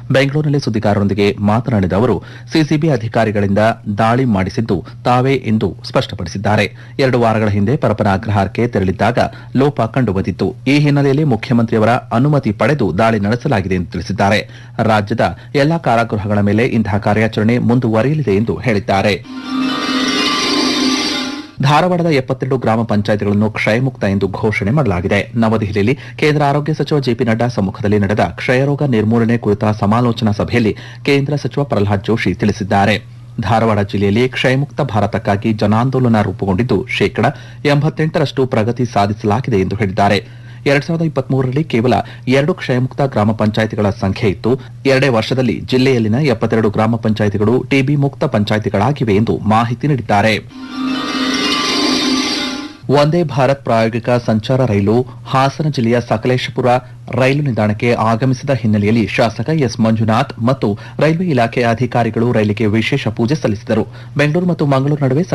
ಬೆಂಗಳೂರಿನಲ್ಲಿ ಸುದ್ದಿಗಾರರೊಂದಿಗೆ ಮಾತನಾಡಿದ ಅವರು ಸಿಸಿಬಿ ಅಧಿಕಾರಿಗಳಿಂದ ದಾಳಿ ಮಾಡಿಸಿದ್ದು ತಾವೇ ಎಂದು ಸ್ಪಷ್ಟಪಡಿಸಿದ್ದಾರೆ ಎರಡು ವಾರಗಳ ಹಿಂದೆ ಪರಪನ ಅಗ್ರಹಾರಕ್ಕೆ ತೆರಳಿದ್ದಾಗ ಲೋಪ ಕಂಡುಬಂದಿತ್ತು ಈ ಹಿನ್ನೆಲೆಯಲ್ಲಿ ಮುಖ್ಯಮಂತ್ರಿಯವರ ಅನುಮತಿ ಪಡೆದು ದಾಳಿ ನಡೆಸಲಾಗಿದೆ ಎಂದು ತಿಳಿಸಿದ್ದಾರೆ ರಾಜ್ಯದ ಎಲ್ಲಾ ಕಾರಾಗೃಹಗಳ ಮೇಲೆ ಇಂತಹ ಕಾರ್ಯಾಚರಣೆ ಮುಂದುವರಿಯಲಿದೆ ಎಂದು ಹೇಳಿದ್ದಾರೆ ಧಾರವಾಡದ ಎಪ್ಪತ್ತೆರಡು ಗ್ರಾಮ ಪಂಚಾಯತ್ಗಳನ್ನು ಕ್ಷಯಮುಕ್ತ ಎಂದು ಘೋಷಣೆ ಮಾಡಲಾಗಿದೆ ನವದೆಹಲಿಯಲ್ಲಿ ಕೇಂದ್ರ ಆರೋಗ್ಯ ಸಚಿವ ಜೆಪಿ ನಡ್ಡಾ ಸಮ್ಮುಖದಲ್ಲಿ ನಡೆದ ಕ್ಷಯರೋಗ ನಿರ್ಮೂಲನೆ ಕುರಿತ ಸಮಾಲೋಚನಾ ಸಭೆಯಲ್ಲಿ ಕೇಂದ್ರ ಸಚಿವ ಪ್ರಹ್ಲಾದ್ ಜೋಶಿ ತಿಳಿಸಿದ್ದಾರೆ ಧಾರವಾಡ ಜಿಲ್ಲೆಯಲ್ಲಿ ಕ್ಷಯಮುಕ್ತ ಭಾರತಕ್ಕಾಗಿ ಜನಾಂದೋಲನ ರೂಪುಗೊಂಡಿದ್ದು ಶೇಕಡ ಎಂಬತ್ತೆಂಟರಷ್ಟು ಪ್ರಗತಿ ಸಾಧಿಸಲಾಗಿದೆ ಎಂದು ಹೇಳಿದ್ದಾರೆ ಎರಡ್ ಸಾವಿರದ ಇಪ್ಪತ್ಮೂರರಲ್ಲಿ ಕೇವಲ ಎರಡು ಕ್ಷಯಮುಕ್ತ ಗ್ರಾಮ ಪಂಚಾಯಿತಿಗಳ ಸಂಖ್ಯೆ ಇತ್ತು ಎರಡೇ ವರ್ಷದಲ್ಲಿ ಜಿಲ್ಲೆಯಲ್ಲಿನ ಎಪ್ಪತ್ತೆರಡು ಗ್ರಾಮ ಪಂಚಾಯಿತಿಗಳು ಟಿಬಿ ಮುಕ್ತ ಪಂಚಾಯಿತಿಗಳಾಗಿವೆ ಎಂದು ಮಾಹಿತಿ ನೀಡಿದ್ದಾರೆ ವಂದೇ ಭಾರತ್ ಪ್ರಾಯೋಗಿಕ ಸಂಚಾರ ರೈಲು ಹಾಸನ ಜಿಲ್ಲೆಯ ಸಕಲೇಶಪುರ ರೈಲು ನಿಲ್ದಾಣಕ್ಕೆ ಆಗಮಿಸಿದ ಹಿನ್ನೆಲೆಯಲ್ಲಿ ಶಾಸಕ ಎಸ್ ಮಂಜುನಾಥ್ ಮತ್ತು ರೈಲ್ವೆ ಇಲಾಖೆಯ ಅಧಿಕಾರಿಗಳು ರೈಲಿಗೆ ವಿಶೇಷ ಪೂಜೆ ಸಲ್ಲಿಸಿದರು ಬೆಂಗಳೂರು ಮತ್ತು ಮಂಗಳೂರು ನಡುವೆ